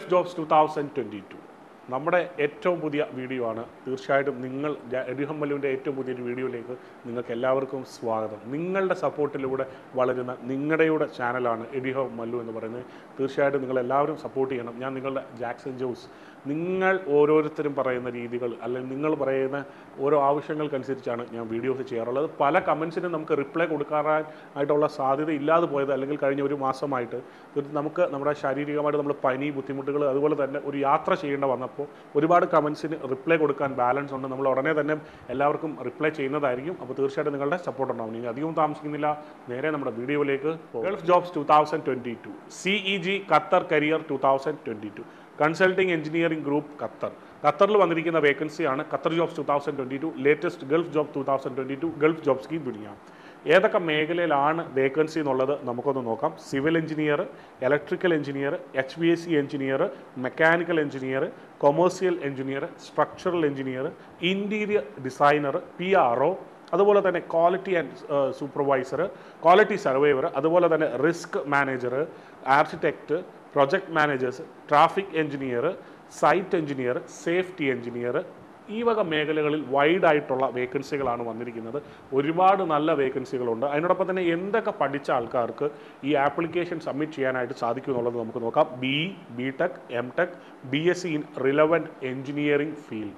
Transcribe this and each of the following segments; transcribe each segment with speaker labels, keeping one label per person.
Speaker 1: Gulf jobs two thousand twenty two നമ്മുടെ ഏറ്റവും പുതിയ വീഡിയോ ആണ് തീർച്ചയായിട്ടും നിങ്ങൾ എഡിഹം മല്ലുവിൻ്റെ ഏറ്റവും പുതിയൊരു വീഡിയോയിലേക്ക് നിങ്ങൾക്ക് എല്ലാവർക്കും സ്വാഗതം നിങ്ങളുടെ സപ്പോർട്ടിലൂടെ വളരുന്ന നിങ്ങളുടെയുടെ ചാനലാണ് എഡിഹോ മല്ലു എന്ന് പറയുന്നത് തീർച്ചയായിട്ടും നിങ്ങൾ എല്ലാവരും സപ്പോർട്ട് ചെയ്യണം ഞാൻ നിങ്ങളുടെ ജാക്സൺ ജോസ് നിങ്ങൾ ഓരോരുത്തരും പറയുന്ന രീതികൾ അല്ലെങ്കിൽ നിങ്ങൾ പറയുന്ന ഓരോ ആവശ്യങ്ങൾക്കനുസരിച്ചാണ് ഞാൻ വീഡിയോസ് ചെയ്യാറുള്ളത് പല കമൻസിനും നമുക്ക് റിപ്ലൈ കൊടുക്കാനായിട്ടുള്ള സാധ്യത ഇല്ലാതെ പോയത് അല്ലെങ്കിൽ കഴിഞ്ഞ ഒരു മാസമായിട്ട് ഇത് നമുക്ക് നമ്മുടെ ശാരീരികമായിട്ട് നമ്മൾ പനി ബുദ്ധിമുട്ടുകൾ അതുപോലെ തന്നെ ഒരു യാത്ര ചെയ്യേണ്ട വന്നപ്പോൾ ഒരുപാട് കമൻസിന് റിപ്ലൈ കൊടുക്കാൻ ബാലൻസ് ഉണ്ട് നമ്മൾ ഉടനെ തന്നെ എല്ലാവർക്കും റിപ്ലൈ ചെയ്യുന്നതായിരിക്കും അപ്പോൾ തീർച്ചയായിട്ടും നിങ്ങളുടെ സപ്പോർട്ട് ഉണ്ടാവും ഇനി അധികം താമസിക്കുന്നില്ല നേരെ നമ്മുടെ വീഡിയോയിലേക്ക് Gulf jobs two thousand twenty two C E G Qatar career two thousand twenty two consulting engineering group Qatar ഖത്തറിൽ വന്നിരിക്കുന്ന വേക്കൻസിയാണ് Qatar jobs two thousand twenty two latest Gulf job two thousand twenty two Gulf jobs കി ദുനിയ ഏതൊക്കെ മേഖലയിലാണ് vacancy എന്നുള്ളത് നമുക്കൊന്ന് നോക്കാം civil engineer electrical engineer H B S C engineer mechanical engineer commercial engineer structural engineer interior designer P R O അതുപോലെ തന്നെ quality and supervisor quality survivor അതുപോലെ തന്നെ risk manager architect project managers traffic engineer site engineer safety engineer ഈ വക മേഖലകളിൽ wide ആയിട്ടുള്ള വേക്കൻസികളാണ് വന്നിരിക്കുന്നത് ഒരുപാട് നല്ല വേക്കൻസികളുണ്ട് അതിനോടൊപ്പം തന്നെ എന്തൊക്കെ പഠിച്ച ആൾക്കാർക്ക് ഈ ആപ്ലിക്കേഷൻ സബ്മിറ്റ് ചെയ്യാനായിട്ട് സാധിക്കും എന്നുള്ളത് നമുക്ക് നോക്കാം B B tech M tech B S C in relevant engineering field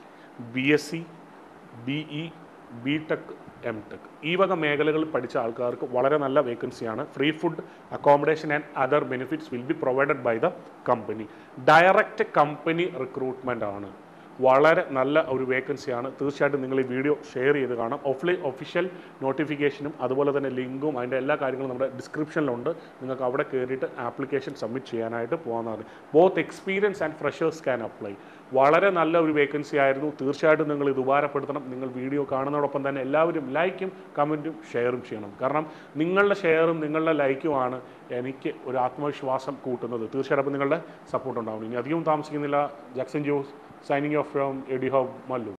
Speaker 1: B S C B E B tech M tech ഈ വക മേഖലകളിൽ പഠിച്ച ആൾക്കാർക്ക് വളരെ നല്ല വേക്കൻസിയാണ് free food accommodation and other benefits will be provided by the company direct company recruitment ആണ് വളരെ നല്ല ഒരു വേക്കൻസിയാണ് തീർച്ചയായിട്ടും നിങ്ങൾ ഈ വീഡിയോ ഷെയർ ചെയ്ത് കാണാം ഓഫ്ലൈൻ ഒഫീഷ്യൽ നോട്ടിഫിക്കേഷനും അതുപോലെ തന്നെ ലിങ്കും അതിൻ്റെ എല്ലാ കാര്യങ്ങളും നമ്മുടെ ഡിസ്ക്രിപ്ഷനിലുണ്ട് നിങ്ങൾക്ക് അവിടെ കയറിയിട്ട് ആപ്ലിക്കേഷൻ സബ്മിറ്റ് ചെയ്യാനായിട്ട് പോകാവുന്നതാണ് both experience and freshers can apply വളരെ നല്ല ഒരു വേക്കൻസി ആയിരുന്നു തീർച്ചയായിട്ടും നിങ്ങൾ ഇത് ഉപകാരപ്പെടുത്തണം നിങ്ങൾ വീഡിയോ കാണുന്നതോടൊപ്പം തന്നെ എല്ലാവരും ലൈക്കും കമൻറ്റും ഷെയറും ചെയ്യണം കാരണം നിങ്ങളുടെ ഷെയറും നിങ്ങളുടെ ലൈക്കുമാണ് എനിക്ക് ഒരു ആത്മവിശ്വാസം കൂട്ടുന്നത് തീർച്ചയായിട്ടും നിങ്ങളുടെ സപ്പോർട്ട് ഉണ്ടാവണം ഇനി അധികം താമസിക്കുന്നില്ല Jackson Jose signing off from എഡി ഹോബ് മല്ലു